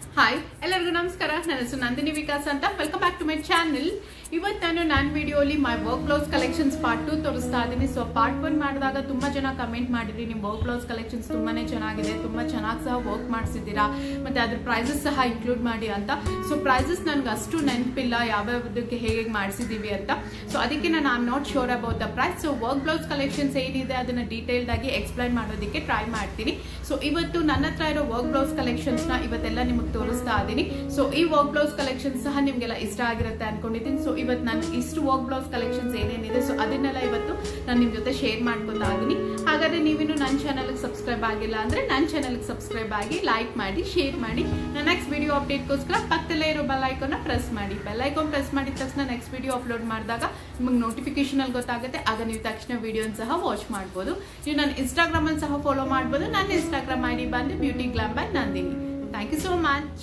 hi ಎಲ್ಲರಿಗೂ ನಮಸ್ಕಾರ ನನ್ನ ಹೆಸರು ನಂದಿನಿ ವಿಕಾಸ್ ಅಂತ welcome back to my channel ಇವತ್ತು ನಾನು ನನ್ನ ವಿಡಿಯೋಲಿ my work blouse collections part two ತೋರಿಸ್ತಾ ಇದ್ದೀನಿ ಸೊ ಪಾರ್ಟ್ ಒನ್ ಮಾಡಿದಾಗ ತುಂಬಾ ಜನ ಕಮೆಂಟ್ ಮಾಡಿದ್ರಿ ನಿಮ್ಮ ವರ್ಕ್ ಬ್ಲೌಸ್ ಕಲೆಕ್ಷನ್ಸ್ ತುಂಬಾನೇ ಚೆನ್ನಾಗಿದೆ ತುಂಬಾ ಚೆನ್ನಾಗಿ ಸಹ ವರ್ಕ್ ಮಾಡಿಸಿದ್ದೀರಾ ಮತ್ತೆ ಅದ್ರ ಪ್ರೈಸಸ್ ಸಹ ಇನ್ಕ್ಲೂಡ್ ಮಾಡಿ ಅಂತ ಸೊ ಪ್ರೈಸಸ್ ನನ್ಗೆ ಅಷ್ಟು ನೆನಪಿಲ್ಲ ಯಾವ್ಯಾವುದಕ್ಕೆ ಹೇಗೆ ಮಾಡಿಸಿದೀವಿ ಅಂತ ಸೊ ಅದಕ್ಕೆ ನಾನು I not sure about the price so work blouse collections ಏನಿದೆ ಅದನ್ನ ಡೀಟೇಲ್ಡ್ ಆಗಿ ಎಕ್ಸ್ಪ್ಲೈನ್ ಮಾಡೋದಕ್ಕೆ ಟ್ರೈ ಮಾಡ್ತೀನಿ ಸೊ ಇವತ್ತು ನನ್ನ ಹತ್ರ ಇರೋ ವರ್ಕ್ ಬ್ಲೌಸ್ ಕಲೆಕ್ಷನ್ಸ್ ನ ಇವತ್ತೆಲ್ಲ ನಿಮಗೆ ತೋರಿಸ್ತಾ ಇದ್ದೀನಿ ಸೊ ಈ ವರ್ಕ್ ಬ್ಲೌಸ್ ಕಲೆಕ್ಷನ್ ಸಹ ನಿಮ್ಗೆಲ್ಲ ಇಷ್ಟ ಆಗಿರುತ್ತೆ ಅನ್ಕೊಂಡಿದ್ದೀನಿ ಸೊ ಇವತ್ತು ನಾನು ಇಷ್ಟು ವರ್ಕ್ ಬ್ಲೌಸ್ ಕಲೆಕ್ಷನ್ಸ್ ಏನೇನಿದೆ ಸೊ ಅದನ್ನೆಲ್ಲ ಇವತ್ತು ನಾನು ನಿಮ್ ಜೊತೆ ಶೇರ್ ಮಾಡ್ಕೊತಾ ಇದ್ದೀನಿ ಹಾಗಾದ್ರೆ ನೀವಿನ್ನು ನನ್ನ ಚಾನಲ್ಗೆ ಸಬ್ಸ್ಕ್ರೈಬ್ ಆಗಿಲ್ಲ ಅಂದ್ರೆ ನನ್ನ ಚಾನಲ್ಗೆ ಸಬ್ಸ್ಕ್ರೈಬ್ ಆಗಿ ಲೈಕ್ ಮಾಡಿ ಶೇರ್ ಮಾಡಿ ನನ್ನ ನೆಕ್ಸ್ಟ್ ವಿಡಿಯೋ ಅಪ್ಡೇಟ್ಗೋಸ್ಕರ ಪಕ್ಕದಲ್ಲೇ ಇರೋ ಬೆಲ್ ಐಕಾನ್ ಪ್ರೆಸ್ ಮಾಡಿ ಬೆಲ್ ಐಕಾನ್ ಪ್ರೆಸ್ ಮಾಡಿದ ತಕ್ಷಣ ನೆಕ್ಸ್ಟ್ ವಿಡಿಯೋ ಅಪ್ಲೋಡ್ ಮಾಡಿದಾಗ ನಿಮಗೆ ನೋಟಿಫಿಕೇಶನ್ ಅಲ್ಲಿ ಗೊತ್ತಾಗುತ್ತೆ ಆಗ ನೀವು ತಕ್ಷಣ ವಿಡಿಯೋನ ಸಹ ವಾಚ್ ಮಾಡ್ಬೋದು ನೀವು ನನ್ನ ಇನ್ಸ್ಟಾಗ್ರಾಮ್ ಅಲ್ಲಿ ಸಹ ಫಾಲೋ ಮಾಡ್ಬೋದು ನನ್ನ ಇನ್ಸ್ಟಾಗ್ರಾಮ್ ಐ ಡಿ ಬಂದು beauty glam by Nandini thank you so much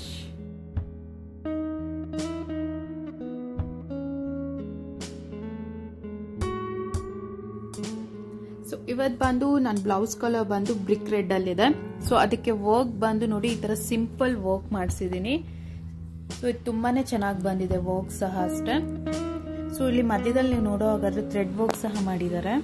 so ಇವತ್ತು ಬಂದು ನನ್ನ ಬ್ಲೌಸ್ ಕಲರ್ ಬಂದು ಬ್ರಿಕ್ ರೆಡ್ ಅಲ್ಲಿದೆ ಸೊ ಅದಕ್ಕೆ ವರ್ಕ್ ಬಂದು ನೋಡಿ ಈ ತರ ಸಿಂಪಲ್ ವರ್ಕ್ ಮಾಡಿಸಿದೀನಿ ಸೊ ಇದು ತುಂಬಾನೇ ಚೆನ್ನಾಗಿ ಬಂದಿದೆ ವರ್ಕ್ ಸಹ ಅಷ್ಟೇ ಸೊ ಇಲ್ಲಿ ಮಧ್ಯದಲ್ಲಿ ನೀವು ನೋಡೋ ಹಾಗಾದ್ರೆ ಥ್ರೆಡ್ ವರ್ಕ್ ಸಹ ಮಾಡಿದ್ದಾರೆ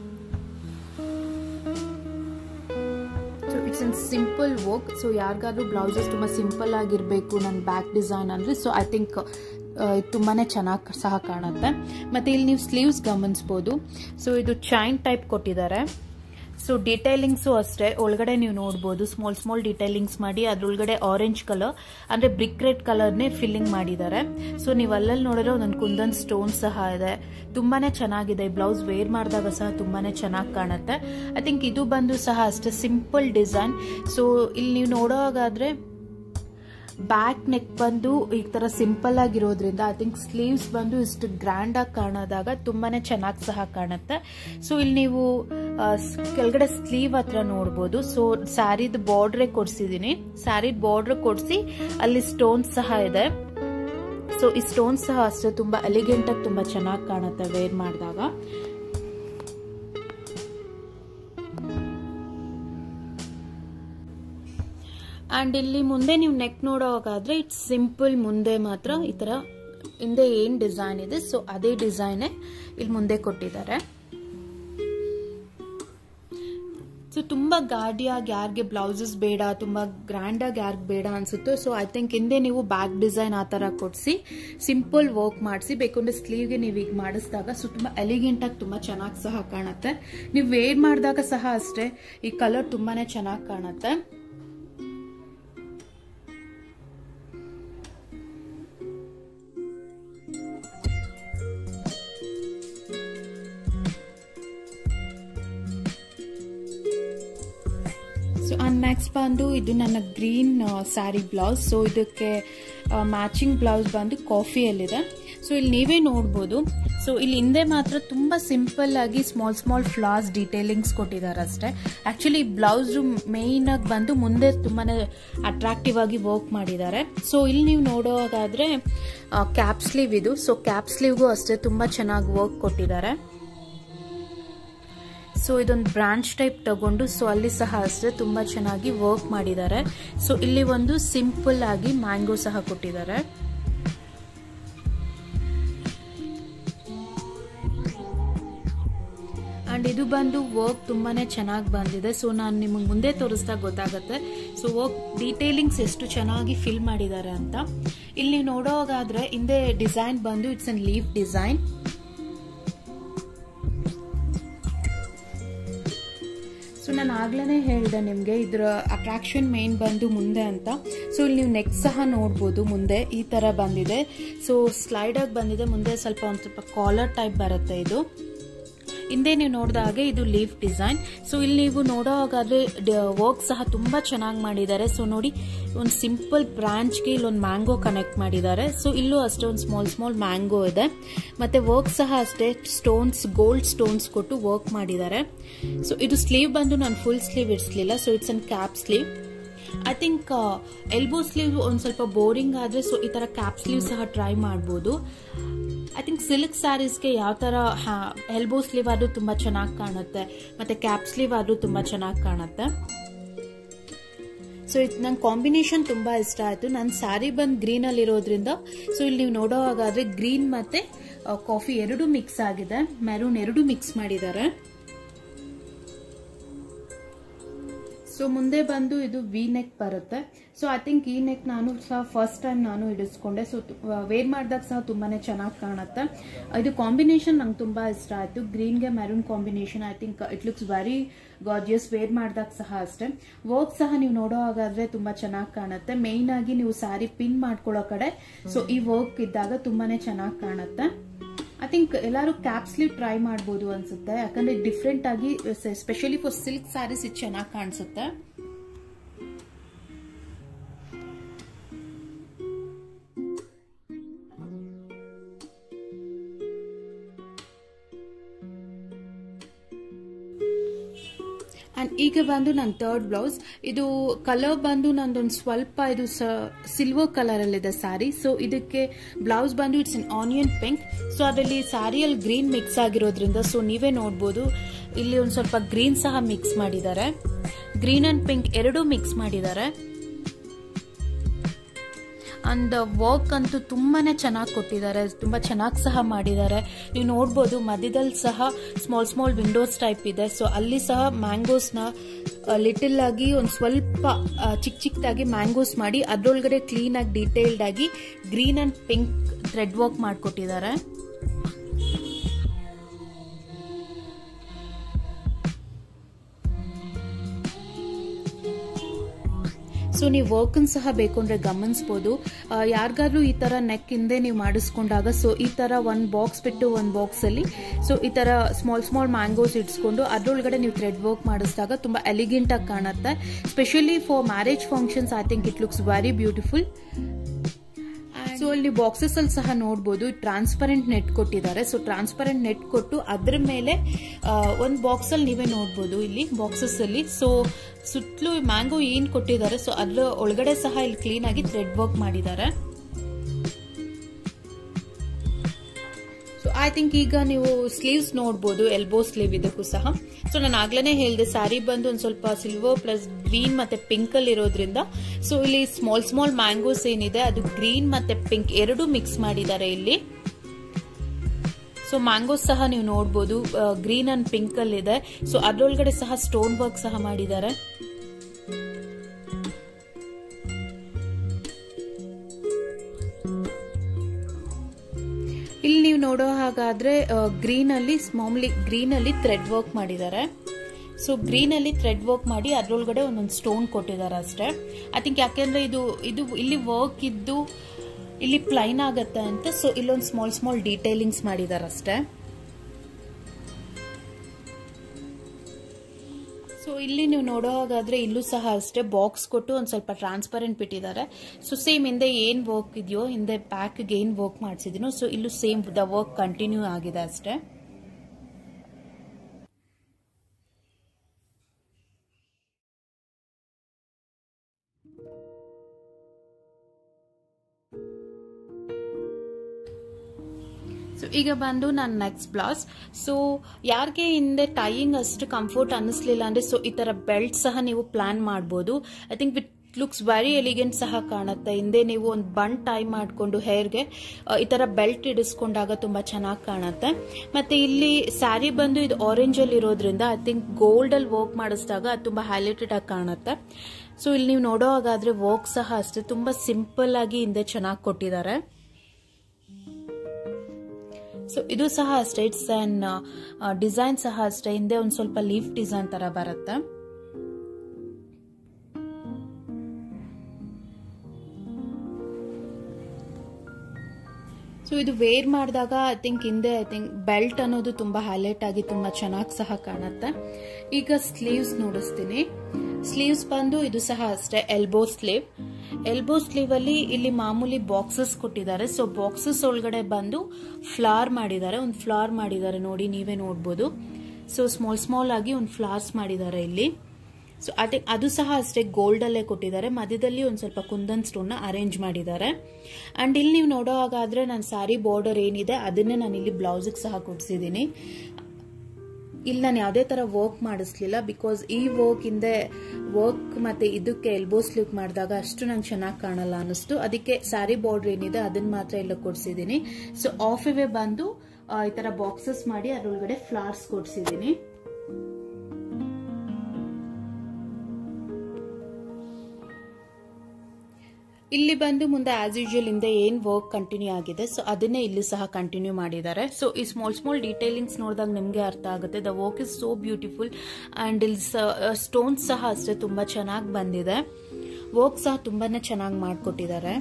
so it's an simple work so ಯಾರಿಗಾದ್ರೂ ಬ್ಲೌಸಸ್ ತುಂಬಾ ಸಿಂಪಲ್ ಆಗಿರಬೇಕು ನನ್ನ ಬ್ಯಾಕ್ ಡಿಸೈನ್ ಅಂದ್ರೆ ಸೊ ಐ ಥಿಂಕ್ ತುಂಬಾನೇ ಚೆನ್ನಾಗಿ ಸಹ ಕಾಣುತ್ತೆ ಮತ್ತೆ ಇಲ್ಲಿ ನೀವು ಸ್ಲೀವ್ಸ್ ಗಮನಿಸ್ಬೋದು ಸೊ ಇದು ಚೈನ್ ಟೈಪ್ ಕೊಟ್ಟಿದ್ದಾರೆ ಸೊ ಡಿಟೈಲಿಂಗ್ಸು ಅಷ್ಟೇ ಒಳಗಡೆ ನೀವು ನೋಡ್ಬೋದು ಸ್ಮಾಲ್ ಸ್ಮಾಲ್ ಡಿಟೈಲಿಂಗ್ಸ್ ಮಾಡಿ ಅದ್ರೊಳಗಡೆ ಆರೆಂಜ್ ಕಲರ್ ಅಂದ್ರೆ ಬ್ರಿಕ್ ರೆಡ್ ಕಲರ್ನೇ ಫಿಲ್ಲಿಂಗ್ ಮಾಡಿದ್ದಾರೆ ಸೊ ನೀವು ಅಲ್ಲಲ್ಲಿ ನೋಡಿದ್ರೆ ಒಂದೊಂದು ಕುಂದನ್ ಸ್ಟೋನ್ ಸಹ ಇದೆ ತುಂಬಾನೇ ಚೆನ್ನಾಗಿದೆ ಬ್ಲೌಸ್ ವೇರ್ ಮಾಡಿದಾಗ ಸಹ ತುಂಬಾನೇ ಚೆನ್ನಾಗಿ ಕಾಣುತ್ತೆ ಐ ಥಿಂಕ್ ಇದು ಬಂದು ಸಹ ಅಷ್ಟೇ ಸಿಂಪಲ್ ಡಿಸೈನ್ ಸೊ ಇಲ್ಲಿ ನೀವು ನೋಡೋ ಹಾಗಾದ್ರೆ ಬ್ಯಾಕ್ ನೆಕ್ ಬಂದು ಈ ತರ ಸಿಂಪಲ್ ಆಗಿರೋದ್ರಿಂದ ಐ ಥಿಂಕ್ ಸ್ಲೀವ್ಸ್ ಬಂದು ಇಷ್ಟು ಗ್ರ್ಯಾಂಡ್ ಆಗಿ ಕಾಣೋದಾಗ ತುಂಬಾನೇ ಚೆನ್ನಾಗಿ ಸಹ ಕಾಣುತ್ತೆ ಸೊ ಇಲ್ಲಿ ನೀವು ಕೆಳಗಡೆ ಸ್ಲೀವ್ ಹತ್ರ ನೋಡ್ಬೋದು ಸೊ ಸ್ಯಾರಿದ್ ಬಾರ್ಡ್ರೆ ಕೊಡ್ಸಿದೀನಿ ಸ್ಯಾರಿದ್ ಬಾರ್ಡ್ರ್ ಕೊಡ್ಸಿ ಅಲ್ಲಿ ಸ್ಟೋನ್ಸ್ ಸಹ ಇದೆ ಸೊ ಈ ಸ್ಟೋನ್ಸ್ ಸಹ ಅಷ್ಟೇ ತುಂಬಾ ಎಲಿಗೆಂಟ್ ಆಗಿ ತುಂಬಾ ಚೆನ್ನಾಗಿ ಕಾಣುತ್ತೆ ವೇರ್ ಮಾಡಿದಾಗ ಆ್ಯಂಡ್ ಇಲ್ಲಿ ಮುಂದೆ ನೀವು ನೆಕ್ ನೋಡೋವಾಗಾದ್ರೆ ಇಟ್ಸ್ ಸಿಂಪಲ್ ಮುಂದೆ ಮಾತ್ರ ಈ ಥರ ಹಿಂದೆ ಏನು ಡಿಸೈನ್ ಇದೆ ಸೊ ಅದೇ ಡಿಸೈನೇ ಇಲ್ಲಿ ಮುಂದೆ ಕೊಟ್ಟಿದ್ದಾರೆ ಸೊ ತುಂಬ ಗಾಡಿಯಾಗಿ ಯಾರಿಗೆ ಬ್ಲೌಸಸ್ ಬೇಡ ತುಂಬ ಗ್ರ್ಯಾಂಡಾಗಿ ಯಾರಿಗೆ ಬೇಡ ಅನ್ಸುತ್ತೋ ಸೊ ಐ ಥಿಂಕ್ ಹಿಂದೆ ನೀವು ಬ್ಯಾಕ್ ಡಿಸೈನ್ ಆ ಥರ ಕೊಡಿಸಿ ಸಿಂಪಲ್ ವರ್ಕ್ ಮಾಡಿಸಿ ಬೇಕಂದ್ರೆ ಸ್ಲೀವ್ಗೆ ನೀವು ಈಗ ಮಾಡಿಸಿದಾಗ ಸೊ ತುಂಬ ಎಲಿಗೆಂಟಾಗಿ ತುಂಬ ಚೆನ್ನಾಗಿ ಸಹ ಕಾಣುತ್ತೆ ನೀವು ವೇರ್ ಮಾಡಿದಾಗ ಸಹ ಅಷ್ಟೇ ಈ ಕಲರ್ ತುಂಬಾ ಚೆನ್ನಾಗಿ ಕಾಣುತ್ತೆ ಸೊ ನೆಕ್ಸ್ಟ್ ಬಂದು ಇದು ನನ್ನ ಗ್ರೀನ್ ಸ್ಯಾರಿ ಬ್ಲೌಸ್ ಸೊ ಇದಕ್ಕೆ ಮ್ಯಾಚಿಂಗ್ ಬ್ಲೌಸ್ ಬಂದು ಕಾಫಿಯಲ್ಲಿದೆ ಸೊ ಇಲ್ಲಿ ನೀವೇ ನೋಡ್ಬೋದು ಸೊ ಇಲ್ಲಿ ಹಿಂದೆ ಮಾತ್ರ ತುಂಬ ಸಿಂಪಲ್ ಆಗಿ ಸ್ಮಾಲ್ ಸ್ಮಾಲ್ ಫ್ಲಾಸ್ ಡೀಟೇಲಿಂಗ್ಸ್ ಕೊಟ್ಟಿದ್ದಾರೆ ಅಷ್ಟೇ ಆ್ಯಕ್ಚುಲಿ ಬ್ಲೌಸ್ ಮೇಯ್ನ್ ಆಗಿ ಬಂದು ಮುಂದೆ ತುಂಬಾ ಅಟ್ರಾಕ್ಟಿವ್ ಆಗಿ ವರ್ಕ್ ಮಾಡಿದ್ದಾರೆ ಸೊ ಇಲ್ಲಿ ನೀವು ನೋಡೋವಾಗಾದ್ರೆ ಕ್ಯಾಪ್ ಸ್ಲೀವ್ ಇದು ಸೊ ಕ್ಯಾಪ್ ಸ್ಲೀವ್ಗೂ ಅಷ್ಟೇ ತುಂಬ ಚೆನ್ನಾಗಿ ವರ್ಕ್ ಕೊಟ್ಟಿದ್ದಾರೆ ಸೊ ಇದೊಂದು ಬ್ರಾಂಚ್ ಟೈಪ್ ತಗೊಂಡು ಸೊ ಅಲ್ಲಿ ಸಹ ಅಷ್ಟೇ ತುಂಬಾ ಚೆನ್ನಾಗಿ ವರ್ಕ್ ಮಾಡಿದ್ದಾರೆ ಸೊ ಇಲ್ಲಿ ಒಂದು ಸಿಂಪಲ್ ಆಗಿ ಮ್ಯಾಂಗೋ ಸಹ ಕೊಟ್ಟಿದ್ದಾರೆ ಅಂಡ್ ಇದು ಬಂದು ವರ್ಕ್ ತುಂಬಾನೇ ಚೆನ್ನಾಗಿ ಬಂದಿದೆ ಸೊ ನಾನು ನಿಮಗೆ ಮುಂದೆ ತೋರಿಸ್ದಾಗ ಗೊತ್ತಾಗುತ್ತೆ ಸೊ ವರ್ಕ್ ಡೀಟೇಲಿಂಗ್ಸ್ ಎಷ್ಟು ಚೆನ್ನಾಗಿ ಫಿಲ್ ಮಾಡಿದ್ದಾರೆ ಅಂತ ಇಲ್ಲಿ ನೀವು ನೋಡೋವಾಗಾದ್ರೆ ಹಿಂದೆ ಡಿಸೈನ್ ಬಂದು it's an leave design so ನಾನು ಆಗ್ಲೇ ಹೇಳಿದೆ ನಿಮಗೆ ಇದರ ಅಟ್ರಾಕ್ಷನ್ ಮೇನ್ ಬಂದು ಮುಂದೆ ಅಂತ ಸೊ ಇಲ್ಲಿ ನೀವು ನೆಕ್ ಸಹ ನೋಡ್ಬೋದು ಮುಂದೆ ಈ ಥರ ಬಂದಿದೆ ಸೊ ಸ್ಲೈಡಾಗಿ ಬಂದಿದೆ ಮುಂದೆ ಸ್ವಲ್ಪ ಒಂದು ಸ್ವಲ್ಪ ಕಾಲರ್ ಟೈಪ್ ಬರುತ್ತೆ ಇದು ಹಿಂದೆ ನೀವು ನೋಡಿದ ಹಾಗೆ ಇದು ಲೀಫ್ ಡಿಸೈನ್ ಸೊ ಇಲ್ಲಿ ನೀವು ನೋಡೋ ಹಾಗಾದ್ರೆ ವರ್ಕ್ ಸಹ ತುಂಬಾ ಚೆನ್ನಾಗಿ ಮಾಡಿದ್ದಾರೆ ಸೊ ನೋಡಿ ಒಂದು ಸಿಂಪಲ್ ಬ್ರಾಂಚ್ಗೆ ಇಲ್ಲೊಂದು ಮ್ಯಾಂಗೋ ಕನೆಕ್ಟ್ ಮಾಡಿದ್ದಾರೆ ಸೊ ಇಲ್ಲೂ ಅಷ್ಟೇ ಒಂದು ಸ್ಮಾಲ್ ಸ್ಮಾಲ್ ಮ್ಯಾಂಗೋ ಇದೆ ಮತ್ತೆ ವರ್ಕ್ ಸಹ ಅಷ್ಟೇ ಸ್ಟೋನ್ಸ್ ಗೋಲ್ಡ್ ಸ್ಟೋನ್ಸ್ ಕೊಟ್ಟು ವರ್ಕ್ ಮಾಡಿದ್ದಾರೆ ಸೊ ಇದು ಸ್ಲೀವ್ ಬಂದು ನಾನು ಫುಲ್ ಸ್ಲೀವ್ ಇಡಿಸ್ಲಿಲ್ಲ so it's an cap sleeve I think elbow sleeve ಒಂದು ಸ್ವಲ್ಪ ಬೋರಿಂಗ್ ಆದರೆ ಸೊ ಈ ಥರ ಕ್ಯಾಪ್ ಸ್ಲೀವ್ ಸಹ ಟ್ರೈ ಮಾಡ್ಬೋದು ಐ ಥಿಂಕ್ ಸಿಲ್ಕ್ ಸ್ಯಾರೀಸ್ಗೆ ಯಾವ ಥರ ಎಲ್ಬೋ ಸ್ಲೀವ್ ಆದರೂ ತುಂಬ ಚೆನ್ನಾಗಿ ಕಾಣುತ್ತೆ ಮತ್ತು ಕ್ಯಾಪ್ ಸ್ಲೀವ್ ಆದರೂ ತುಂಬ ಚೆನ್ನಾಗಿ ಕಾಣುತ್ತೆ ಸೊ ಇದು ನಂಗೆ ಕಾಂಬಿನೇಷನ್ ತುಂಬ ಇಷ್ಟ ಆಯಿತು ನನ್ನ ಸ್ಯಾರಿ ಬಂದು ಗ್ರೀನಲ್ಲಿ ಇರೋದ್ರಿಂದ ಸೊ ಇಲ್ಲಿ ನೀವು ನೋಡೋ ಹಾಗಾದ್ರೆ ಗ್ರೀನ್ ಮತ್ತು ಕಾಫಿ ಎರಡು ಮಿಕ್ಸ್ ಆಗಿದೆ ಮೆರೂನ್ ಎರಡು ಮಿಕ್ಸ್ ಮಾಡಿದ್ದಾರೆ ಸೊ ಮುಂದೆ ಬಂದು ಇದು ವಿ ನೆಕ್ ಬರುತ್ತೆ ಸೊ ಐ ಥಿಂಕ್ ಈ ನೆಕ್ ನಾನು ಸಹ ಫಸ್ಟ್ ಟೈಮ್ ನಾನು ಇಡಿಸ್ಕೊಂಡೆ ಸೊ ವೇರ್ ಮಾಡಿದಾಗ ಸಹ ತುಂಬಾನೇ ಚೆನ್ನಾಗಿ ಕಾಣುತ್ತೆ ಇದು ಕಾಂಬಿನೇಷನ್ ನಂಗೆ ತುಂಬಾ ಇಷ್ಟ ಆಯ್ತು ಗ್ರೀನ್ಗೆ maroon combination I think it looks very gorgeous wear ಮಾಡಿದಾಗ ಸಹ ಅಷ್ಟೇ ವರ್ಕ್ ಸಹ ನೀವು ನೋಡೋ ಹಾಗಾದ್ರೆ ತುಂಬಾ ಚೆನ್ನಾಗಿ ಕಾಣುತ್ತೆ ಮೇಯ್ನ್ ಆಗಿ ನೀವು ಸ್ಯಾರಿ ಪಿನ್ ಮಾಡ್ಕೊಳ್ಳೋ ಕಡೆ ಸೊ ಈ ವರ್ಕ್ ಇದ್ದಾಗ ತುಂಬಾನೇ ಚೆನ್ನಾಗಿ ಕಾಣುತ್ತೆ ಐ ಥಿಂಕ್ ಎಲ್ಲರೂ ಕ್ಯಾಪ್ ಸ್ಲೀವ್ ಟ್ರೈ ಮಾಡ್ಬೋದು ಅನ್ಸುತ್ತೆ ಯಾಕಂದ್ರೆ ಡಿಫ್ರೆಂಟ್ ಆಗಿ ಸ್ಪೆಷಲಿ ಫಾರ್ ಸಿಲ್ಕ್ ಸ್ಯಾರೀಸ್ ಇದು ಚೆನ್ನಾಗಿ ಕಾಣಿಸುತ್ತೆ ಅಂಡ್ ಈಗ ಬಂದು ನನ್ನ ಥರ್ಡ್ ಬ್ಲೌಸ್ ಇದು ಕಲರ್ ಬಂದು ನಂದೊಂದು ಸ್ವಲ್ಪ ಇದು ಸಿಲ್ವರ್ ಕಲರ್ ಅಲ್ಲಿದೆ ಸ್ಯಾರಿ ಸೊ ಇದಕ್ಕೆ ಬ್ಲೌಸ್ ಬಂದು it's an onion pink so ಅದರಲ್ಲಿ ಸ್ಯಾರಿಯಲ್ಲಿ ಗ್ರೀನ್ ಮಿಕ್ಸ್ ಆಗಿರೋದ್ರಿಂದ ಸೊ ನೀವೇ ನೋಡ್ಬೋದು ಇಲ್ಲಿ ಒಂದು ಸ್ವಲ್ಪ ಗ್ರೀನ್ ಸಹ ಮಿಕ್ಸ್ ಮಾಡಿದ್ದಾರೆ ಗ್ರೀನ್ ಅಂಡ್ ಪಿಂಕ್ ಎರಡೂ ಮಿಕ್ಸ್ ಮಾಡಿದ್ದಾರೆ ಅಂಡ್ ವರ್ಕ್ ಅಂತೂ ತುಂಬಾನೇ ಚೆನ್ನಾಗಿ ಕೊಟ್ಟಿದ್ದಾರೆ ತುಂಬಾ ಚೆನ್ನಾಗಿ ಸಹ ಮಾಡಿದ್ದಾರೆ ನೀವು ನೋಡ್ಬೋದು ಮಧ್ಯದಲ್ಲಿ ಸಹ ಸ್ಮಾಲ್ ಸ್ಮಾಲ್ ವಿಂಡೋಸ್ ಟೈಪ್ ಇದೆ ಸೊ ಅಲ್ಲಿ ಸಹ ಮ್ಯಾಂಗೋಸ್ನ ಲಿಟಲ್ ಆಗಿ ಒಂದು ಸ್ವಲ್ಪ ಚಿಕ್ಕ ಚಿಕ್ಕದಾಗಿ ಮ್ಯಾಂಗೋಸ್ ಮಾಡಿ ಅದ್ರೊಳಗಡೆ ಕ್ಲೀನ್ ಆಗಿ ಡೀಟೇಲ್ಡ್ ಆಗಿ green and pink thread work ಮಾಡಿಕೊಟ್ಟಿದ್ದಾರೆ ಸೊ ನೀವು ವರ್ಕನ್ ಸಹ ಬೇಕು ಅಂದ್ರೆ ಗಮನಿಸಬಹುದು ಯಾರಿಗಾದ್ರೂ ಈ ತರ ನೆಕ್ ಹಿಂದೆ ನೀವು ಮಾಡಿಸ್ಕೊಂಡಾಗ ಸೊ ಈ ತರ ಒಂದ್ ಬಾಕ್ಸ್ ಬಿಟ್ಟು ಒಂದ್ ಬಾಕ್ಸ್ ಅಲ್ಲಿ ಸೊ ಈ ತರ ಸ್ಮಾಲ್ ಸ್ಮಾಲ್ ಮ್ಯಾಂಗೋಸ್ ಇಡ್ಸ್ಕೊಂಡು ಅದ್ರೊಳಗಡೆ ನೀವು ಥ್ರೆಡ್ ವರ್ಕ್ ಮಾಡಿಸಿದಾಗ ತುಂಬಾ ಎಲಿಗೆಂಟ್ ಆಗಿ ಕಾಣುತ್ತೆ specially for marriage functions I think it looks very beautiful so ಅಲ್ಲಿ ಬಾಕ್ಸಸ್ ಅಲ್ಲಿ ಸಹ ನೋಡಬಹುದು ಟ್ರಾನ್ಸ್ಪರೆಂಟ್ ನೆಟ್ ಕೊಟ್ಟಿದ್ದಾರೆ ಸೊ ಟ್ರಾನ್ಸ್ಪರೆಂಟ್ ನೆಟ್ ಕೊಟ್ಟು ಅದ್ರ ಮೇಲೆ ಒಂದು ಬಾಕ್ಸ್ ಅಲ್ಲಿ ನೀವೇ ನೋಡಬಹುದು ಇಲ್ಲಿ ಬಾಕ್ಸಸ್ ಅಲ್ಲಿ ಸೊ ಸುತ್ತಲೂ ಮ್ಯಾಂಗೋ ಏನ್ ಕೊಟ್ಟಿದ್ದಾರೆ ಸೊ ಅದ್ರ ಒಳಗಡೆ ಸಹ ಇಲ್ಲಿ ಕ್ಲೀನ್ ಆಗಿ ಥ್ರೆಡ್ ವರ್ಕ್ ಮಾಡಿದ್ದಾರೆ ಸೊ ಐ ಥಿಂಕ್ ಈಗ ನೀವು ಸ್ಲೀವ್ಸ್ ನೋಡ್ಬೋದು ಎಲ್ಬೋ ಸ್ಲೀವ್ ಇದಕ್ಕೂ ಸಹ ಸೊ ನಾನು ಆಗ್ಲೇ ಹೇಳಿದೆ ಸ್ಯಾರಿ ಬಂದು ಒಂದು ಸ್ವಲ್ಪ ಸಿಲ್ವರ್ ಪ್ಲಸ್ ಗ್ರೀನ್ ಮತ್ತೆ ಪಿಂಕ್ ಅಲ್ಲಿ ಇರೋದ್ರಿಂದ ಸೊ ಇಲ್ಲಿ ಸ್ಮಾಲ್ ಸ್ಮಾಲ್ ಮ್ಯಾಂಗೋಸ್ ಏನಿದೆ ಅದು ಗ್ರೀನ್ ಮತ್ತೆ ಪಿಂಕ್ ಎರಡು ಮಿಕ್ಸ್ ಮಾಡಿದ್ದಾರೆ ಇಲ್ಲಿ ಸೊ ಮ್ಯಾಂಗೋಸ್ ಸಹ ನೀವು ನೋಡ್ಬೋದು ಗ್ರೀನ್ ಅಂಡ್ ಪಿಂಕ್ ಅಲ್ಲಿ ಇದೆ ಸೊ ಅದ್ರೊಳಗಡೆ ಸಹ ಸ್ಟೋನ್ ವರ್ಕ್ ಸಹ ಮಾಡಿದ್ದಾರೆ ಇಲ್ಲಿ ನೀವು ನೋಡೋ ಹಾಗಾದ್ರೆ ಗ್ರೀನ್ ಅಲ್ಲಿ ಮಾಮೂಲಿ ಗ್ರೀನ್ ಅಲ್ಲಿ ಥ್ರೆಡ್ ವರ್ಕ್ ಮಾಡಿದ್ದಾರೆ ಸೊ ಗ್ರೀನ್ ಅಲ್ಲಿ ಥ್ರೆಡ್ ವರ್ಕ್ ಮಾಡಿ ಅದ್ರೊಳಗಡೆ ಒಂದೊಂದು ಸ್ಟೋನ್ ಕೊಟ್ಟಿದ್ದಾರೆ ಅಷ್ಟೇ ಐ ಥಿಂಕ್ ಯಾಕೆಂದ್ರೆ ಇದು ಇದು ಇಲ್ಲಿ ವರ್ಕ್ ಇದ್ದು ಇಲ್ಲಿ ಪ್ಲೈನ್ ಆಗತ್ತೆ ಅಂತ ಸೊ ಇಲ್ಲೊಂದು ಸ್ಮಾಲ್ ಸ್ಮಾಲ್ ಡೀಟೇಲಿಂಗ್ಸ್ ಮಾಡಿದ್ದಾರೆ ಅಷ್ಟೇ ಸೊ ಇಲ್ಲಿ ನೀವು ನೋಡೋ ಹಾಗಾದ್ರೆ ಇಲ್ಲೂ ಸಹ ಅಷ್ಟೇ ಬಾಕ್ಸ್ ಕೊಟ್ಟು ಒಂದು ಸ್ವಲ್ಪ ಟ್ರಾನ್ಸ್ಪರೆಂಟ್ ಬಿಟ್ಟಿದ್ದಾರೆ ಸೊ ಸೇಮ್ ಹಿಂದೆ ಏನ್ ವರ್ಕ್ ಇದೆಯೋ ಹಿಂದೆ ಪ್ಯಾಕ್ಗೆ ಏನ್ ವರ್ಕ್ ಮಾಡಿಸಿದೀನೋ ಸೊ ಇಲ್ಲೂ ಸೇಮ್ ದ ವರ್ಕ್ ಕಂಟಿನ್ಯೂ ಆಗಿದೆ ಅಷ್ಟೇ ಸೊ ಈಗ ಬಂದು ನನ್ನ ನೆಕ್ಸ್ಟ್ ಬ್ಲೌಸ್ ಸೊ ಯಾರಿಗೆ ಹಿಂದೆ ಟೈಯಿಂಗ್ ಅಷ್ಟು ಕಂಫರ್ಟ್ ಅನ್ನಿಸ್ಲಿಲ್ಲ ಅಂದ್ರೆ ಸೊ ಈ ತರ ಬೆಲ್ಟ್ ಸಹ ನೀವು ಪ್ಲಾನ್ ಮಾಡ್ಬೋದು I think with looks very elegant ಸಹ ಕಾಣುತ್ತೆ ಹಿಂದೆ ನೀವು ಒಂದು ಬನ್ ಟೈ ಮಾಡಿಕೊಂಡು ಹೇರ್ಗೆ ಈ ತರ ಬೆಲ್ಟ್ ಇಡಿಸ್ಕೊಂಡಾಗ ತುಂಬಾ ಚೆನ್ನಾಗಿ ಕಾಣುತ್ತೆ ಮತ್ತೆ ಇಲ್ಲಿ ಸ್ಯಾರಿ ಬಂದು ಇದು ಆರೆಂಜ್ ಅಲ್ಲಿ ಇರೋದ್ರಿಂದ ಐ ಥಿಂಕ್ ಗೋಲ್ಡ್ ಅಲ್ಲಿ ವರ್ಕ್ ಮಾಡಿಸಿದಾಗ ಅದು ತುಂಬಾ ಹೈಲೈಟೆಡ್ ಆಗಿ ಕಾಣುತ್ತೆ ಸೊ ಇಲ್ಲಿ ನೀವು ನೋಡೋ ಹಾಗಾದ್ರೆ ವರ್ಕ್ ಸಹ ಅಷ್ಟೇ ತುಂಬಾ ಸಿಂಪಲ್ ಆಗಿ ಹಿಂದೆ ಚೆನ್ನಾಗಿ ಕೊಟ್ಟಿದ್ದಾರೆ ಸೊ ಇದು ಸಹ ಅಷ್ಟೇ ಇಟ್ಸ್ ಅನ್ ಡಿಸೈನ್ ಸಹ ಅಷ್ಟೇ ಹಿಂದೆ ಒಂದು ಸ್ವಲ್ಪ ಲೀಫ್ ಡಿಸೈನ್ ತರ ಬರುತ್ತೆ ಸೊ ಇದು ವೇರ್ ಮಾಡಿದಾಗ ಐ ಥಿಂಕ್ ಹಿಂದೆ ಐ ಥಿಂಕ್ ಬೆಲ್ಟ್ ಅನ್ನೋದು ತುಂಬಾ ಹೈಲೈಟ್ ಆಗಿ ತುಂಬಾ ಚೆನ್ನಾಗಿ ಸಹ ಕಾಣುತ್ತೆ ಈಗ ಸ್ಲೀವ್ಸ್ ನೋಡಿಸ್ತೀನಿ ಸ್ಲೀವ್ಸ್ ಬಂದು ಇದು ಸಹ ಅಷ್ಟೇ ಎಲ್ಬೋ ಸ್ಲೀವ್ ಎಲ್ಬೋ ಸ್ಲೀವ್ ಅಲ್ಲಿ ಇಲ್ಲಿ ಮಾಮೂಲಿ ಬಾಕ್ಸಸ್ ಕೊಟ್ಟಿದ್ದಾರೆ ಸೊ ಬಾಕ್ಸಸ್ ಒಳಗಡೆ ಬಂದು ಫ್ಲಾರ್ ಮಾಡಿದ್ದಾರೆ ಒಂದು ಫ್ಲಾರ್ ಮಾಡಿದ್ದಾರೆ ನೋಡಿ ನೀವೇ ನೋಡ್ಬೋದು ಸೊ ಸ್ಮಾಲ್ ಸ್ಮಾಲ್ ಆಗಿ ಒಂದು ಫ್ಲಾರ್ಸ್ ಮಾಡಿದ್ದಾರೆ ಇಲ್ಲಿ ಸೊ ಅದೇ ಅದು ಸಹ ಅಷ್ಟೇ ಗೋಲ್ಡ್ ಅಲ್ಲೇ ಕೊಟ್ಟಿದ್ದಾರೆ ಮಧ್ಯದಲ್ಲಿ ಒಂದು ಸ್ವಲ್ಪ ಕುಂದನ್ ಸ್ಟೋನ್ ನ ಅರೇಂಜ್ ಮಾಡಿದ್ದಾರೆ ಅಂಡ್ ಇಲ್ಲಿ ನೀವು ನೋಡೋ ಹಾಗಾದ್ರೆ ನನ್ನ ಸ್ಯಾರಿ ಬಾರ್ಡರ್ ಏನಿದೆ ಅದನ್ನೇ ನಾನು ಇಲ್ಲಿ ಬ್ಲೌಸಿಗೆ ಸಹ ಕೊಡ್ಸಿದ್ದೀನಿ ಇಲ್ಲಿ ನಾನು ಯಾವುದೇ ತರ ವರ್ಕ್ ಮಾಡಿಸ್ಲಿಲ್ಲ ಬಿಕಾಸ್ ಈ ವರ್ಕ್ ಹಿಂದೆ ವರ್ಕ್ ಮತ್ತೆ ಇದಕ್ಕೆ ಎಲ್ಬೋ ಸ್ಲೀವ್ ಮಾಡಿದಾಗ ಅಷ್ಟು ನಂಗೆ ಚೆನ್ನಾಗಿ ಕಾಣಲ್ಲ ಅನಿಸ್ತು ಅದಕ್ಕೆ ಸ್ಯಾರಿ ಬಾರ್ಡರ್ ಏನಿದೆ ಅದನ್ನ ಮಾತ್ರ ಎಲ್ಲ ಕೊಡ್ಸಿದ್ದೀನಿ ಸೊ ಆಫ್ ವೇ ಬಂದು ಆ, ಈ ತರ ಬಾಕ್ಸಸ್ ಮಾಡಿ ಅದ್ರೊಳಗಡೆ ಫ್ಲವರ್ಸ್ ಕೊಡ್ಸಿದ್ದೀನಿ ಇಲ್ಲಿ ಬಂದು ಮುಂದೆ ಆಸ್ ಯೂಶುವಲ್ ಇಂದ ಏನ್ ವರ್ಕ್ ಕಂಟಿನ್ಯೂ ಆಗಿದೆ ಸೊ ಅದನ್ನೇ ಇಲ್ಲಿ ಸಹ ಕಂಟಿನ್ಯೂ ಮಾಡಿದ್ದಾರೆ ಸೊ ಈ ಸ್ಮಾಲ್ ಸ್ಮಾಲ್ ಡೀಟೇಲಿಂಗ್ಸ್ ನೋಡಿದಾಗ ನಿಮಗೆ ಅರ್ಥ ಆಗುತ್ತೆ the work is so beautiful and ಇಲ್ಲಿ ಸ್ಟೋನ್ಸ್ ಸಹ ಅಷ್ಟೇ ತುಂಬಾ ಚೆನ್ನಾಗಿ ಬಂದಿದೆ ವರ್ಕ್ ಸಹ ತುಂಬಾನೇ ಚೆನ್ನಾಗಿ ಮಾಡಿಕೊಟ್ಟಿದ್ದಾರೆ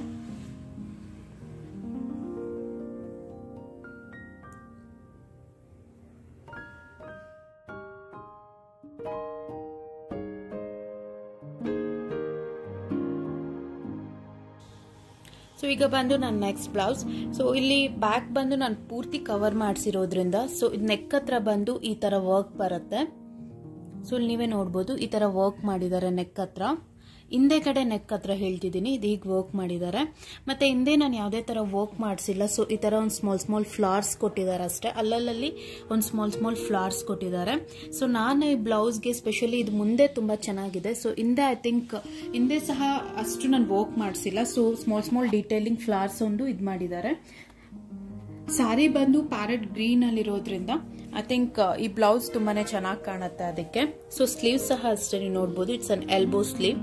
ಸೊ ಈಗ ಬಂದು ನನ್ನ ನೆಕ್ಸ್ಟ್ ಬ್ಲೌಸ್ ಸೊ ಇಲ್ಲಿ ಬ್ಯಾಕ್ ಬಂದು ನಾನು ಪೂರ್ತಿ ಕವರ್ ಮಾಡಿಸಿರೋದ್ರಿಂದ ಸೊ ನೆಕ್ ಹತ್ರ ಬಂದು ಈ ತರ ವರ್ಕ್ ಬರುತ್ತೆ ಸೊ ಇಲ್ಲಿ ನೀವೇ ನೋಡ್ಬೋದು ಈ ತರ ವರ್ಕ್ ಮಾಡಿದ್ದಾರೆ ನೆಕ್ ಹತ್ರ ಹಿಂದೆ ಕಡೆ ನೆಕ್ ಹತ್ರ ಹೇಳ್ತಿದ್ದೀನಿ ಇದು ಈಗ ವರ್ಕ್ ಮಾಡಿದ್ದಾರೆ ಮತ್ತೆ ಹಿಂದೆ ನಾನು ಯಾವುದೇ ತರ ವರ್ಕ್ ಮಾಡಿಸಿಲ್ಲ ಸೊ ಈ ತರ ಒಂದು ಸ್ಮಾಲ್ ಸ್ಮಾಲ್ ಫ್ಲವರ್ಸ್ ಕೊಟ್ಟಿದ್ದಾರೆ ಅಷ್ಟೇ ಅಲ್ಲಲ್ಲಿ ಒಂದು ಸ್ಮಾಲ್ ಸ್ಮಾಲ್ ಫ್ಲವರ್ಸ್ ಕೊಟ್ಟಿದ್ದಾರೆ ಸೊ ನಾನು ಈ ಬ್ಲೌಸ್ಗೆ ಸ್ಪೆಷಲಿ ಇದು ಮುಂದೆ ತುಂಬಾ ಚೆನ್ನಾಗಿದೆ ಸೊ ಹಿಂದೆ ಐ ಥಿಂಕ್ ಹಿಂದೆ ಸಹ ಅಷ್ಟು ನಾನು ವರ್ಕ್ ಮಾಡಿಸಿಲ್ಲ so small small detailing flowers ಒಂದು ಇದು ಮಾಡಿದ್ದಾರೆ ಸಾರಿ ಬಂದು ಪ್ಯಾರೆಟ್ ಗ್ರೀನ್ ಅಲ್ಲಿರೋದ್ರಿಂದ ಐ ಥಿಂಕ್ ಈ ಬ್ಲೌಸ್ ತುಂಬಾನೇ ಚೆನ್ನಾಗಿ ಕಾಣುತ್ತೆ ಅದಕ್ಕೆ ಸೊ ಸ್ಲೀವ್ ಸಹ ಅಷ್ಟೇ ನೀವು ನೋಡ್ಬೋದು it's an elbow sleeve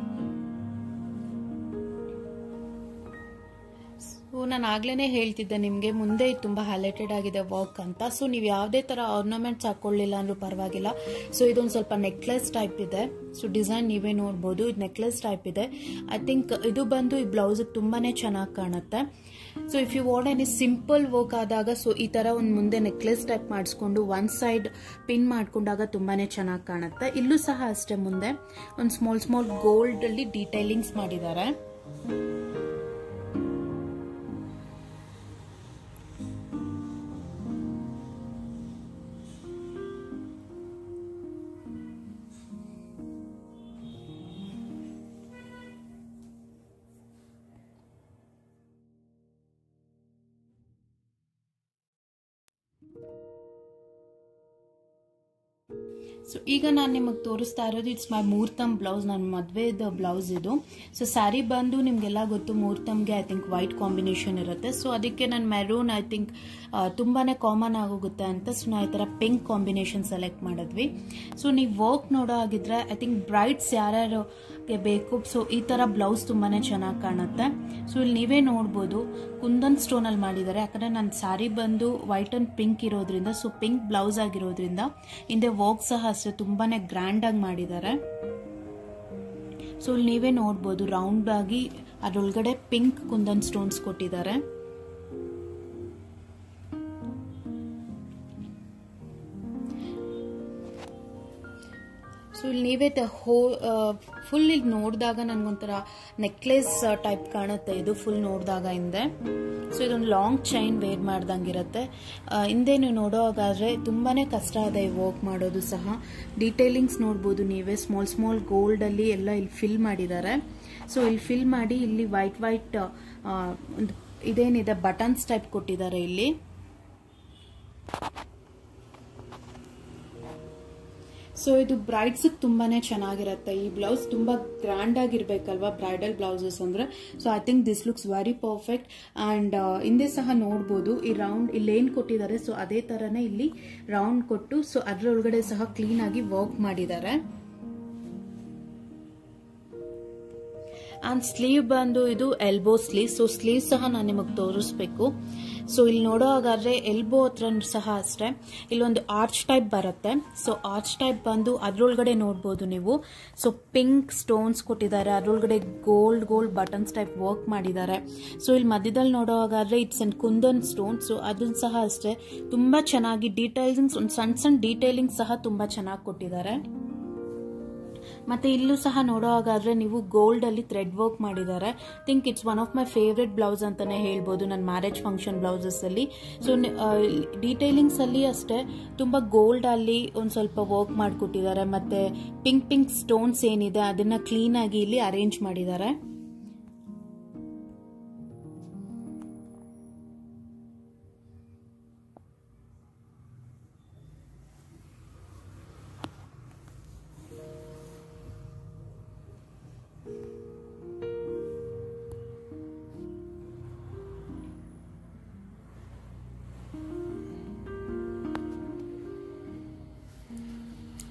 so ನಾನು ಆಗ್ಲೇ ಹೇಳ್ತಿದ್ದೆ ನಿಮಗೆ ಮುಂದೆ ಇದು ತುಂಬಾ ಹೈಲೈಟೆಡ್ ಆಗಿದೆ ವರ್ಕ್ ಅಂತ ಸೊ ನೀವು ಯಾವುದೇ ತರ ಆರ್ನಮೆಂಟ್ಸ್ ಹಾಕೊಳ್ಳಿಲ್ಲ ಅಂದ್ರೂ ಪರವಾಗಿಲ್ಲ ಸೊ ಇದೊಂದು ಸ್ವಲ್ಪ ನೆಕ್ಲೆಸ್ ಟೈಪ್ ಇದೆ ಸೊ ಡಿಸೈನ್ ನೀವೇ ನೋಡ್ಬೋದು ಇದು ನೆಕ್ಲೆಸ್ ಟೈಪ್ ಇದೆ ಐ ಥಿಂಕ್ ಇದು ಬಂದು ಈ ಬ್ಲೌಸ್ ತುಂಬಾನೇ ಚೆನ್ನಾಗಿ ಕಾಣುತ್ತೆ so if you want any simple work ಆದಾಗ ಸೊ ಈ ತರ ಒಂದು ಮುಂದೆ ನೆಕ್ಲೆಸ್ ಟೈಪ್ ಮಾಡಿಸ್ಕೊಂಡು ಒನ್ ಸೈಡ್ ಪಿನ್ ಮಾಡ್ಕೊಂಡಾಗ ತುಂಬಾನೇ ಚೆನ್ನಾಗಿ ಕಾಣುತ್ತೆ ಇಲ್ಲೂ ಸಹ ಅಷ್ಟೇ ಮುಂದೆ ಒಂದು ಸ್ಮಾಲ್ ಸ್ಮಾಲ್ ಗೋಲ್ಡ್ ಅಲ್ಲಿ ಡೀಟೈಲಿಂಗ್ಸ್ ಮಾಡಿದ್ದಾರೆ ಸೊ ಈಗ ನಾನು ನಿಮಗೆ ತೋರಿಸ್ತಾ ಇರೋದು ಇಟ್ಸ್ ಮೈ ಮೂರ್ತಮ್ ಬ್ಲೌಸ್ ನನ್ನ ಮದುವೆದ ಬ್ಲೌಸ್ ಇದು ಸೊ ಸ್ಯಾರಿ ಬಂದು ನಿಮಗೆಲ್ಲ ಗೊತ್ತು ಮೂರ್ತಮ್ಗೆ ಐ ಥಿಂಕ್ ವೈಟ್ ಕಾಂಬಿನೇಷನ್ ಇರುತ್ತೆ ಸೊ ಅದಕ್ಕೆ ನಾನು ಮೆರೂನ್ ಐ ಥಿಂಕ್ ತುಂಬಾನೇ ಕಾಮನ್ ಆಗೋಗುತ್ತೆ ಅಂತ ಸೊ ನಾವು ಈ ಥರ ಪಿಂಕ್ ಕಾಂಬಿನೇಷನ್ ಸೆಲೆಕ್ಟ್ ಮಾಡಿದ್ವಿ ಸೊ ನೀವು ವರ್ಕ್ ನೋಡೋ ಹಾಗಿದ್ರೆ ಐ ಥಿಂಕ್ ಬ್ರೈಟ್ಸ್ ಯಾರ್ಯಾರು ಬೇಕು ಸೊ ಈ ತರ ಬ್ಲೌಸ್ ತುಂಬಾನೇ ಚೆನ್ನಾಗಿ ಕಾಣುತ್ತೆ ಸೊ ಇಲ್ಲಿ ನೀವೇ ನೋಡ್ಬೋದು ಕುಂದನ್ ಸ್ಟೋನ್ ಅಲ್ಲಿ ಮಾಡಿದ್ದಾರೆ ಯಾಕಂದ್ರೆ ನನ್ನ ಸ್ಯಾರಿ ಬಂದು ವೈಟ್ ಅಂಡ್ ಪಿಂಕ್ ಇರೋದ್ರಿಂದ ಸೊ ಪಿಂಕ್ ಬ್ಲೌಸ್ ಆಗಿರೋದ್ರಿಂದ ಹಿಂದೆ ವರ್ಕ್ ಸಹ ಅಷ್ಟೇ ತುಂಬಾನೇ ಗ್ರ್ಯಾಂಡ್ ಆಗಿ ಮಾಡಿದ್ದಾರೆ ಸೊ ಇಲ್ಲಿ ನೀವೇ ನೋಡ್ಬೋದು ರೌಂಡ್ ಆಗಿ ಅದರೊಳಗಡೆ ಪಿಂಕ್ ಕುಂದನ್ ಸ್ಟೋನ್ಸ್ ಕೊಟ್ಟಿದ್ದಾರೆ ಸೊ ಇಲ್ಲಿ ನೀವೇ ಹೋ ಫುಲ್ ಇಲ್ಲಿ ನೋಡಿದಾಗ ನನಗೊಂಥರ ನೆಕ್ಲೆಸ್ ಟೈಪ್ ಕಾಣುತ್ತೆ ಇದು ಫುಲ್ ನೋಡಿದಾಗ ಹಿಂದೆ ಸೊ ಇದೊಂದು ಲಾಂಗ್ ಚೈನ್ ವೇರ್ ಮಾಡ್ದಂಗಿರುತ್ತೆ ಹಿಂದೆ ನೀವು ನೋಡೋವಾಗಾದ್ರೆ ತುಂಬಾನೇ ಕಷ್ಟ ಇದೆ ಈ ವರ್ಕ್ ಮಾಡೋದು ಸಹ ಡೀಟೇಲಿಂಗ್ಸ್ ನೋಡ್ಬೋದು ನೀವೇ ಸ್ಮಾಲ್ ಸ್ಮಾಲ್ ಗೋಲ್ಡ್ ಅಲ್ಲಿ ಎಲ್ಲ ಇಲ್ಲಿ ಫಿಲ್ ಮಾಡಿದ್ದಾರೆ ಸೊ ಇಲ್ಲಿ ಫಿಲ್ ಮಾಡಿ ಇಲ್ಲಿ ವೈಟ್ ವೈಟ್ ಒಂದು ಇದೇನಿದೆ ಬಟನ್ಸ್ ಟೈಪ್ ಕೊಟ್ಟಿದ್ದಾರೆ ಇಲ್ಲಿ ಸೊ ಇದು ಬ್ರೈಡ್ಸ್ ತುಂಬಾನೇ ಚೆನ್ನಾಗಿರುತ್ತೆ ಈ ಬ್ಲೌಸ್ ತುಂಬಾ ಗ್ರ್ಯಾಂಡ್ ಆಗಿರ್ಬೇಕಲ್ವಾ ಬ್ರೈಡಲ್ ಬ್ಲೌಸಸ್ ಅಂದ್ರೆ so I think this looks very perfect and ಹಿಂದೆ ಸಹ ನೋಡ್ಬೋದು ಈ ರೌಂಡ್ ಇಲ್ಲಿ ಏನ್ ಕೊಟ್ಟಿದ್ದಾರೆ ಸೊ ಅದೇ ತರನೇ ಇಲ್ಲಿ ರೌಂಡ್ ಕೊಟ್ಟು ಸೊ ಅದ್ರೊಳಗಡೆ ಸಹ ಕ್ಲೀನ್ ಆಗಿ ವರ್ಕ್ ಮಾಡಿದ್ದಾರೆ ಅಂಡ್ ಸ್ಲೀವ್ ಬಂದು ಇದು ಎಲ್ಬೋ ಸ್ಲೀವ್ ಸೊ ಸ್ಲೀವ್ ಸಹ ನಾನು ನಿಮಗೆ ತೋರಿಸ್ಬೇಕು ಸೊ ಇಲ್ಲಿ ನೋಡೋ ಹಾಗಾದ್ರೆ ಎಲ್ಬೋ ಹತ್ರ ಸಹ ಅಷ್ಟೇ ಇಲ್ಲೊಂದು ಆರ್ಚ್ ಟೈಪ್ ಬರುತ್ತೆ ಸೊ ಆರ್ಚ್ ಟೈಪ್ ಬಂದು ಅದ್ರೊಳಗಡೆ ನೋಡ್ಬೋದು ನೀವು ಸೊ ಪಿಂಕ್ ಸ್ಟೋನ್ಸ್ ಕೊಟ್ಟಿದ್ದಾರೆ ಅದ್ರೊಳಗಡೆ gold gold buttons type work ಮಾಡಿದ್ದಾರೆ ಸೊ ಇಲ್ಲಿ ಮಧ್ಯದಲ್ಲಿ ನೋಡೋ ಹಾಗಾದ್ರೆ it's and kundan stone so ಅದನ್ನ ಸಹ ಅಷ್ಟೇ ತುಂಬಾ ಚೆನ್ನಾಗಿ ಡೀಟೇಲಿಂಗ್ಸ್ ಒಂದು ಸಣ್ಣ ಸಣ್ಣ ಡೀಟೇಲಿಂಗ್ ಸಹ ತುಂಬಾ ಚೆನ್ನಾಗಿ ಕೊಟ್ಟಿದ್ದಾರೆ ಮತ್ತೆ ಇಲ್ಲೂ ಸಹ ನೋಡೋ ಹಾಗಾದ್ರೆ ನೀವು ಗೋಲ್ಡ್ ಅಲ್ಲಿ ಥ್ರೆಡ್ ವರ್ಕ್ ಮಾಡಿದ್ದಾರೆ think it's one of my favourite blouse ಅಂತಾನೆ ಹೇಳ್ಬೋದು ನನ್ನ ಮ್ಯಾರೇಜ್ ಫಂಕ್ಷನ್ ಬ್ಲೌಸಸ್ ಅಲ್ಲಿ ಸೊ ಡೀಟೇಲಿಂಗ್ಸ್ ಅಲ್ಲಿ ಅಷ್ಟೇ ತುಂಬಾ ಗೋಲ್ಡ್ ಅಲ್ಲಿ ಒಂದ್ ಸ್ವಲ್ಪ ವರ್ಕ್ ಮಾಡಿಕೊಟ್ಟಿದ್ದಾರೆ ಮತ್ತೆ ಪಿಂಕ್ ಪಿಂಕ್ ಸ್ಟೋನ್ಸ್ ಏನಿದೆ ಅದನ್ನ ಕ್ಲೀನ್ ಆಗಿ ಇಲ್ಲಿ ಅರೇಂಜ್ ಮಾಡಿದ್ದಾರೆ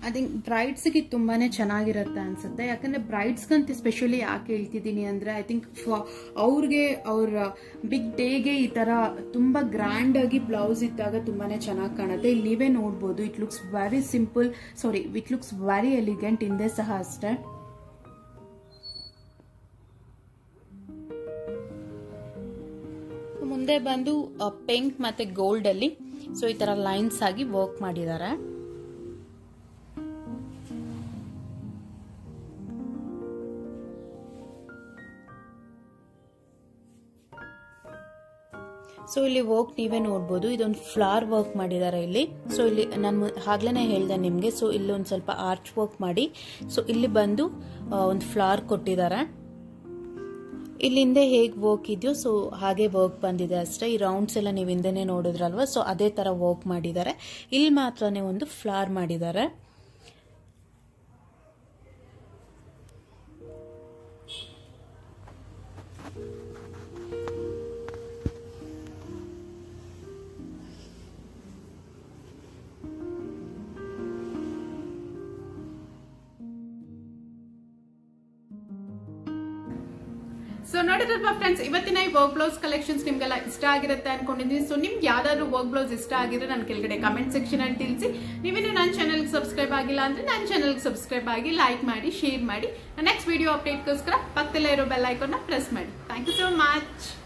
ಐ ಥಿಂಕ್ ಬ್ರೈಡ್ಸ್ಗೆ ತುಂಬಾನೇ ಚೆನ್ನಾಗಿರುತ್ತೆ ಅನ್ಸುತ್ತೆ ಯಾಕಂದ್ರೆ ಬ್ರೈಡ್ಸ್ಗಂತ ಸ್ಪೆಷಲಿ ಯಾಕೆ ಹೇಳ್ತಿದ್ದೀನಿ ಅಂದ್ರೆ ಐ ಥಿಂಕ್ ಅವ್ರಿಗೆ ಅವ್ರ ಬಿಗ್ ಡೇಗೆ ಈ ತರ ತುಂಬಾ ಗ್ರ್ಯಾಂಡ್ ಆಗಿ ಬ್ಲೌಸ್ ಇದ್ದಾಗ ತುಂಬಾನೇ ಚೆನ್ನಾಗಿ ಕಾಣುತ್ತೆ ಇಲ್ಲಿ ನೀವೇ ನೋಡ್ಬೋದು it looks very simple sorry it looks very elegant ಹಿಂದೆ ಸಹ ಅಷ್ಟೇ ಮುಂದೆ ಬಂದು ಪಿಂಕ್ ಮತ್ತೆ ಗೋಲ್ಡ್ ಅಲ್ಲಿ ಸೊ ಈ ತರ ಲೈನ್ಸ್ ಆಗಿ ವರ್ಕ್ ಮಾಡಿದ್ದಾರೆ ಸೊ ಇಲ್ಲಿ ವರ್ಕ್ ನೀವೇ ನೋಡ್ಬೋದು ಇದೊಂದು ಫ್ಲವರ್ ವರ್ಕ್ ಮಾಡಿದ್ದಾರೆ ಇಲ್ಲಿ ಸೊ ಇಲ್ಲಿ ನಾನು ಆಗ್ಲೇ ಹೇಳ್ದೆ ನಿಮಗೆ ಸೊ ಇಲ್ಲಿ ಒಂದು ಸ್ವಲ್ಪ ಆರ್ಚ್ ವರ್ಕ್ ಮಾಡಿ ಸೊ ಇಲ್ಲಿ ಬಂದು ಒಂದು ಫ್ಲವರ್ ಕೊಟ್ಟಿದ್ದಾರೆ ಇಲ್ಲಿ ಹಿಂದೆ ಹೇಗೆ ವರ್ಕ್ ಇದೆಯೋ ಸೊ ಹಾಗೆ ವರ್ಕ್ ಬಂದಿದೆ ಅಷ್ಟೇ ಈ ರೌಂಡ್ಸ್ ಎಲ್ಲ ನೀವು ಹಿಂದೆನೆ ನೋಡಿದ್ರಲ್ವ ಸೊ ಅದೇ ತರ ವರ್ಕ್ ಮಾಡಿದ್ದಾರೆ ಇಲ್ಲಿ ಮಾತ್ರನೇ ಒಂದು ಫ್ಲವರ್ ಮಾಡಿದ್ದಾರೆ ಸೊ ನೋಡಿದ್ರಲ್ವಾ ಫ್ರೆಂಡ್ಸ್ ಇವತ್ತಿನ ಈ ವರ್ಕ್ ಬ್ಲೌಸ್ ಕಲೆಕ್ಷನ್ಸ್ ನಿಮ್ಗೆಲ್ಲ ಇಷ್ಟ ಆಗಿರುತ್ತೆ ಅನ್ಕೊಂಡಿದ್ದೀನಿ ಸೊ ನಿಮ್ಗೆ ಯಾವ್ದಾದ್ರು ವರ್ಕ್ ಬ್ಲೌಸ್ ಇಷ್ಟ ಆಗಿದ್ರೆ ನನ್ನ ಕೆಳಗಡೆ ಕಮೆಂಟ್ ಸೆಕ್ಷನ್ ಅಲ್ಲಿ ತಿಳಿಸಿ ನೀವೇನು ನನ್ನ ಚಾನಲ್ಗೆ ಸಬ್ಸ್ಕ್ರೈಬ್ ಆಗಿಲ್ಲ ಅಂದ್ರೆ ನನ್ನ ಚಾನಲ್ಗೆ ಸಬ್ಸ್ಕ್ರೈಬ್ ಆಗಿ ಲೈಕ್ ಮಾಡಿ ಶೇರ್ ಮಾಡಿ ನೆಕ್ಸ್ಟ್ ವಿಡಿಯೋ ಅಪ್ಡೇಟ್ಗೋಸ್ಕರ ಪಕ್ಕದಲ್ಲೇ ಇರೋ ಬೆಲ್ ಐಕಾನ್ನ ಪ್ರೆಸ್ ಮಾಡಿ ಥ್ಯಾಂಕ್ ಯು ಸೋ ಮಚ್